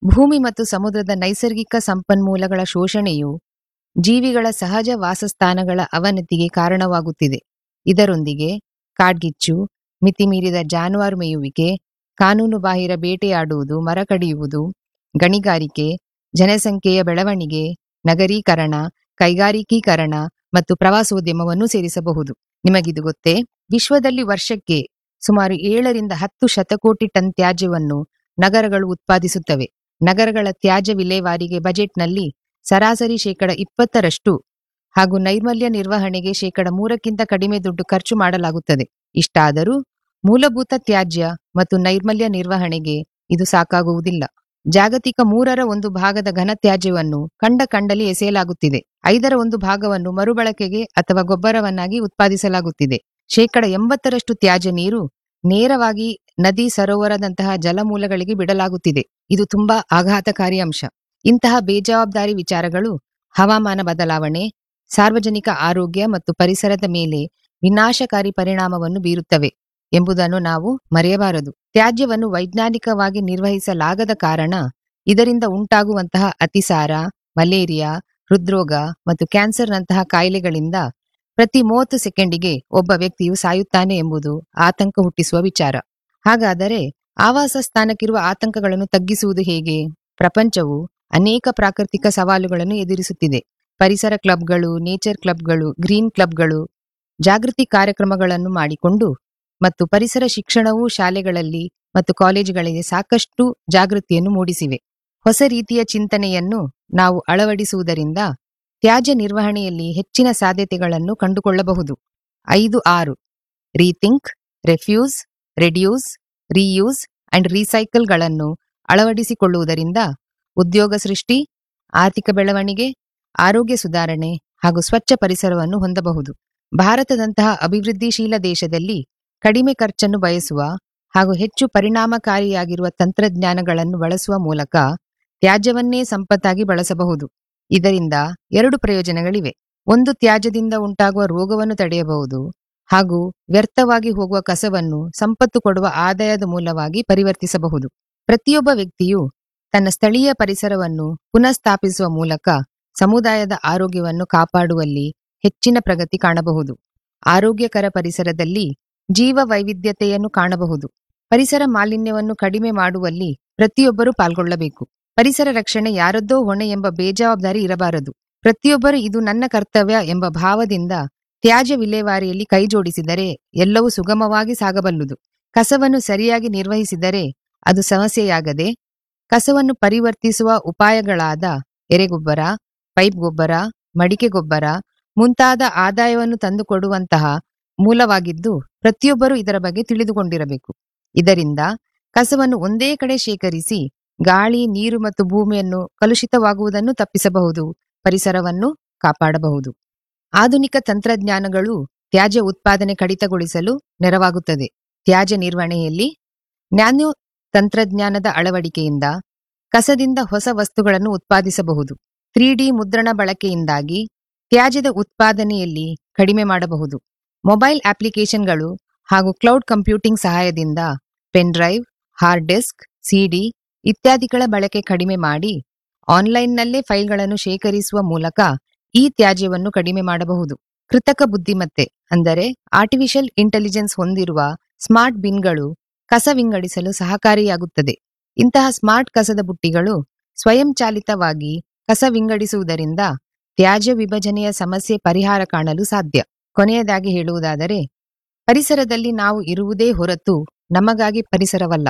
ಭೂಮಿ ಮತ್ತು ಸಮುದ್ರದ ನೈಸರ್ಗಿಕ ಸಂಪನ್ಮೂಲಗಳ ಶೋಷಣೆಯು ಜೀವಿಗಳ ಸಹಜ ವಾಸಸ್ಥಾನಗಳ ಅವನತಿಗೆ ಕಾರಣವಾಗುತ್ತಿದೆ ಇದರೊಂದಿಗೆ ಕಾಡ್ಗಿಚ್ಚು ಮಿತಿಮೀರಿದ ಜಾನುವಾರು ಮೇಯುವಿಕೆ ಕಾನೂನುಬಾಹಿರ ಬೇಟೆಯಾಡುವುದು ಮರ ಕಡಿಯುವುದು ಗಣಿಗಾರಿಕೆ ಜನಸಂಖ್ಯೆಯ ಬೆಳವಣಿಗೆ ನಗರೀಕರಣ ಕೈಗಾರಿಕೀಕರಣ ಮತ್ತು ಪ್ರವಾಸೋದ್ಯಮವನ್ನು ಸೇರಿಸಬಹುದು ನಿಮಗಿದು ಗೊತ್ತೇ ವಿಶ್ವದಲ್ಲಿ ವರ್ಷಕ್ಕೆ ಸುಮಾರು ಏಳರಿಂದ ಹತ್ತು ಶತಕೋಟಿ ಟನ್ ತ್ಯಾಜ್ಯವನ್ನು ನಗರಗಳು ಉತ್ಪಾದಿಸುತ್ತವೆ ನಗರಗಳ ತ್ಯಾಜ್ಯ ವಿಲೇವಾರಿಗೆ ಬಜೆಟ್ನಲ್ಲಿ ಸರಾಸರಿ ಶೇಕಡ ಇಪ್ಪತ್ತರಷ್ಟು ಹಾಗೂ ನೈರ್ಮಲ್ಯ ನಿರ್ವಹಣೆಗೆ ಶೇಕಡ ಮೂರಕ್ಕಿಂತ ಕಡಿಮೆ ದುಡ್ಡು ಖರ್ಚು ಮಾಡಲಾಗುತ್ತದೆ ಇಷ್ಟಾದರೂ ಮೂಲಭೂತ ತ್ಯಾಜ್ಯ ಮತ್ತು ನೈರ್ಮಲ್ಯ ನಿರ್ವಹಣೆಗೆ ಇದು ಸಾಕಾಗುವುದಿಲ್ಲ ಜಾಗತಿಕ ಮೂರರ ಒಂದು ಭಾಗದ ಘನ ತ್ಯಾಜ್ಯವನ್ನು ಕಂಡ ಕಂಡಲ್ಲಿ ಎಸೆಯಲಾಗುತ್ತಿದೆ ಐದರ ಒಂದು ಭಾಗವನ್ನು ಮರುಬಳಕೆಗೆ ಅಥವಾ ಗೊಬ್ಬರವನ್ನಾಗಿ ಉತ್ಪಾದಿಸಲಾಗುತ್ತಿದೆ ಶೇಕಡ ಎಂಬತ್ತರಷ್ಟು ತ್ಯಾಜ್ಯ ನೀರು ನೇರವಾಗಿ ನದಿ ಸರೋವರದಂತಹ ಜಲಮೂಲಗಳಿಗೆ ಬಿಡಲಾಗುತ್ತಿದೆ ಇದು ತುಂಬಾ ಆಘಾತಕಾರಿ ಅಂಶ ಇಂತಹ ಬೇಜವಾಬ್ದಾರಿ ವಿಚಾರಗಳು ಹವಾಮಾನ ಬದಲಾವಣೆ ಸಾರ್ವಜನಿಕ ಆರೋಗ್ಯ ಮತ್ತು ಪರಿಸರದ ಮೇಲೆ ವಿನಾಶಕಾರಿ ಪರಿಣಾಮವನ್ನು ಬೀರುತ್ತವೆ ಎಂಬುದನ್ನು ನಾವು ಮರೆಯಬಾರದು ತ್ಯಾಜ್ಯವನ್ನು ವೈಜ್ಞಾನಿಕವಾಗಿ ನಿರ್ವಹಿಸಲಾಗದ ಕಾರಣ ಇದರಿಂದ ಉಂಟಾಗುವಂತಹ ಅತಿಸಾರ ಮಲೇರಿಯಾ ಹೃದ್ರೋಗ ಮತ್ತು ಕ್ಯಾನ್ಸರ್ನಂತಹ ಕಾಯಿಲೆಗಳಿಂದ ಪ್ರತಿ ಮೂವತ್ತು ಸೆಕೆಂಡಿಗೆ ಒಬ್ಬ ವ್ಯಕ್ತಿಯು ಸಾಯುತ್ತಾನೆ ಎಂಬುದು ಆತಂಕ ಹುಟ್ಟಿಸುವ ವಿಚಾರ ಹಾಗಾದರೆ ಆವಾಸ ಸ್ಥಾನಕ್ಕಿರುವ ಆತಂಕಗಳನ್ನು ತಗ್ಗಿಸುವುದು ಹೇಗೆ ಪ್ರಪಂಚವು ಅನೇಕ ಪ್ರಾಕೃತಿಕ ಸವಾಲುಗಳನ್ನು ಎದುರಿಸುತ್ತಿದೆ ಪರಿಸರ ಕ್ಲಬ್ಗಳು ನೇಚರ್ ಕ್ಲಬ್ಗಳು ಗ್ರೀನ್ ಕ್ಲಬ್ಗಳು ಜಾಗೃತಿ ಕಾರ್ಯಕ್ರಮಗಳನ್ನು ಮಾಡಿಕೊಂಡು ಮತ್ತು ಪರಿಸರ ಶಿಕ್ಷಣವೂ ಶಾಲೆಗಳಲ್ಲಿ ಮತ್ತು ಕಾಲೇಜುಗಳಿಗೆ ಸಾಕಷ್ಟು ಜಾಗೃತಿಯನ್ನು ಮೂಡಿಸಿವೆ ಹೊಸ ರೀತಿಯ ಚಿಂತನೆಯನ್ನು ನಾವು ಅಳವಡಿಸುವುದರಿಂದ ತ್ಯಾಜ್ಯ ನಿರ್ವಹಣೆಯಲ್ಲಿ ಹೆಚ್ಚಿನ ಸಾಧ್ಯತೆಗಳನ್ನು ಕಂಡುಕೊಳ್ಳಬಹುದು ಐದು ಆರು rethink refuse reduce reuse and ರೀಸೈಕಲ್ಗಳನ್ನು ಅಳವಡಿಸಿಕೊಳ್ಳುವುದರಿಂದ ಉದ್ಯೋಗ ಸೃಷ್ಟಿ ಆರ್ಥಿಕ ಬೆಳವಣಿಗೆ ಆರೋಗ್ಯ ಸುಧಾರಣೆ ಹಾಗೂ ಸ್ವಚ್ಛ ಪರಿಸರವನ್ನು ಹೊಂದಬಹುದು ಭಾರತದಂತಹ ಅಭಿವೃದ್ಧಿಶೀಲ ದೇಶದಲ್ಲಿ ಕಡಿಮೆ ಖರ್ಚನ್ನು ಬಯಸುವ ಹಾಗೂ ಹೆಚ್ಚು ಪರಿಣಾಮಕಾರಿಯಾಗಿರುವ ತಂತ್ರಜ್ಞಾನಗಳನ್ನು ಬಳಸುವ ಮೂಲಕ ತ್ಯಾಜ್ಯವನ್ನೇ ಸಂಪತ್ತಾಗಿ ಬಳಸಬಹುದು ಇದರಿಂದ ಎರಡು ಪ್ರಯೋಜನಗಳಿವೆ ಒಂದು ತ್ಯಾಜ್ಯದಿಂದ ಉಂಟಾಗುವ ರೋಗವನ್ನು ತಡೆಯಬಹುದು ಹಾಗೂ ವ್ಯರ್ಥವಾಗಿ ಹೋಗುವ ಕಸವನ್ನು ಸಂಪತ್ತು ಕೊಡುವ ಆದಾಯದ ಮೂಲವಾಗಿ ಪರಿವರ್ತಿಸಬಹುದು ಪ್ರತಿಯೊಬ್ಬ ವ್ಯಕ್ತಿಯು ತನ್ನ ಸ್ಥಳೀಯ ಪರಿಸರವನ್ನು ಪುನಃಸ್ಥಾಪಿಸುವ ಮೂಲಕ ಸಮುದಾಯದ ಆರೋಗ್ಯವನ್ನು ಕಾಪಾಡುವಲ್ಲಿ ಹೆಚ್ಚಿನ ಪ್ರಗತಿ ಕಾಣಬಹುದು ಆರೋಗ್ಯಕರ ಪರಿಸರದಲ್ಲಿ ಜೀವ ವೈವಿಧ್ಯತೆಯನ್ನು ಕಾಣಬಹುದು ಪರಿಸರ ಮಾಲಿನ್ಯವನ್ನು ಕಡಿಮೆ ಮಾಡುವಲ್ಲಿ ಪ್ರತಿಯೊಬ್ಬರೂ ಪಾಲ್ಗೊಳ್ಳಬೇಕು ಪರಿಸರ ರಕ್ಷಣೆ ಯಾರದ್ದೋ ಹೊಣೆ ಎಂಬ ಬೇಜವಾಬ್ದಾರಿ ಇರಬಾರದು ಪ್ರತಿಯೊಬ್ಬರು ಇದು ನನ್ನ ಕರ್ತವ್ಯ ಎಂಬ ಭಾವದಿಂದ ತ್ಯಾಜ್ಯ ವಿಲೇವಾರಿಯಲ್ಲಿ ಕೈಜೋಡಿಸಿದರೆ ಎಲ್ಲವೂ ಸುಗಮವಾಗಿ ಸಾಗಬಲ್ಲುದು ಕಸವನ್ನು ಸರಿಯಾಗಿ ನಿರ್ವಹಿಸಿದರೆ ಅದು ಸಮಸ್ಯೆಯಾಗದೆ ಕಸವನ್ನು ಪರಿವರ್ತಿಸುವ ಉಪಾಯಗಳಾದ ಎರೆಗೊಬ್ಬರ ಪೈಪ್ ಗೊಬ್ಬರ ಮಡಿಕೆ ಗೊಬ್ಬರ ಮುಂತಾದ ಆದಾಯವನ್ನು ತಂದುಕೊಡುವಂತಹ ಮೂಲವಾಗಿದ್ದು ಪ್ರತಿಯೊಬ್ಬರೂ ಇದರ ಬಗ್ಗೆ ತಿಳಿದುಕೊಂಡಿರಬೇಕು ಇದರಿಂದ ಕಸವನ್ನು ಒಂದೇ ಕಡೆ ಶೇಖರಿಸಿ ಗಾಳಿ ನೀರು ಮತ್ತು ಭೂಮಿಯನ್ನು ಕಲುಷಿತವಾಗುವುದನ್ನು ತಪ್ಪಿಸಬಹುದು ಪರಿಸರವನ್ನು ಕಾಪಾಡಬಹುದು ಆಧುನಿಕ ತಂತ್ರಜ್ಞಾನಗಳು ತ್ಯಾಜ್ಯ ಉತ್ಪಾದನೆ ಕಡಿತಗೊಳಿಸಲು ನೆರವಾಗುತ್ತದೆ ತ್ಯಾಜ್ಯ ನಿರ್ವಹಣೆಯಲ್ಲಿ ನ್ಯಾನೋ ತಂತ್ರಜ್ಞಾನದ ಅಳವಡಿಕೆಯಿಂದ ಕಸದಿಂದ ಹೊಸ ವಸ್ತುಗಳನ್ನು ಉತ್ಪಾದಿಸಬಹುದು ತ್ರೀ ಡಿ ಮುದ್ರಣ ಬಳಕೆಯಿಂದಾಗಿ ತ್ಯಾಜ್ಯದ ಉತ್ಪಾದನೆಯಲ್ಲಿ ಕಡಿಮೆ ಮಾಡಬಹುದು ಮೊಬೈಲ್ ಅಪ್ಲಿಕೇಶನ್ಗಳು ಹಾಗೂ ಕ್ಲೌಡ್ ಕಂಪ್ಯೂಟಿಂಗ್ ಸಹಾಯದಿಂದ pen drive hard disk CD ಇತ್ಯಾದಿಗಳ ಬಳಕೆ ಕಡಿಮೆ ಮಾಡಿ ಆನ್ಲೈನ್ನಲ್ಲೇ ಫೈಲ್ಗಳನ್ನು ಶೇಖರಿಸುವ ಮೂಲಕ ಈ ತ್ಯಾಜ್ಯವನ್ನು ಕಡಿಮೆ ಮಾಡಬಹುದು ಕೃತಕ ಬುದ್ಧಿಮತ್ತೆ ಅಂದರೆ ಆರ್ಟಿಫಿಷಿಯಲ್ ಇಂಟೆಲಿಜೆನ್ಸ್ ಹೊಂದಿರುವ ಸ್ಮಾರ್ಟ್ ಬಿನ್ಗಳು ಕಸ ವಿಂಗಡಿಸಲು ಸಹಕಾರಿಯಾಗುತ್ತದೆ ಇಂತಹ ಸ್ಮಾರ್ಟ್ ಕಸದ ಬುಟ್ಟಿಗಳು ಸ್ವಯಂಚಾಲಿತವಾಗಿ ಕಸ ವಿಂಗಡಿಸುವುದರಿಂದ ತ್ಯಾಜ್ಯ ವಿಭಜನೆಯ ಸಮಸ್ಯೆ ಪರಿಹಾರ ಕಾಣಲು ಸಾಧ್ಯ ಕೊನೆಯದಾಗಿ ಹೇಳುವುದಾದರೆ ಪರಿಸರದಲ್ಲಿ ನಾವು ಇರುವುದೇ ಹೊರತು ನಮಗಾಗಿ ಪರಿಸರವಲ್ಲ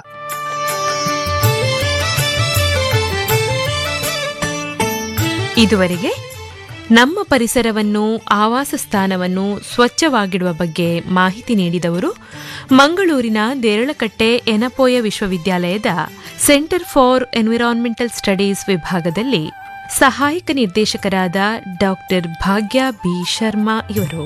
ಇದುವರೆಗೆ ನಮ್ಮ ಪರಿಸರವನ್ನು ಆವಾಸ ಸ್ಥಾನವನ್ನು ಸ್ವಚ್ಛವಾಗಿಡುವ ಬಗ್ಗೆ ಮಾಹಿತಿ ನೀಡಿದವರು ಮಂಗಳೂರಿನ ದೇರಳಕಟ್ಟೆ ಎನಪೋಯ ವಿಶ್ವವಿದ್ಯಾಲಯದ ಸೆಂಟರ್ ಫಾರ್ ಎನ್ವಿರಾನ್ಮೆಂಟಲ್ ಸ್ಟಡೀಸ್ ವಿಭಾಗದಲ್ಲಿ ಸಹಾಯಕ ನಿರ್ದೇಶಕರಾದ ಡಾಕ್ಟರ್ ಭಾಗ್ಯ ಬಿ ಶರ್ಮಾ ಇವರು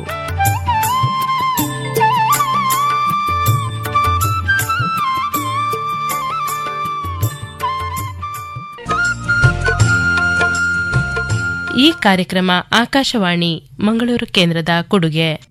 ಈ ಕಾರ್ಯಕ್ರಮ ಆಕಾಶವಾಣಿ ಮಂಗಳೂರು ಕೇಂದ್ರದ ಕೊಡುಗೆ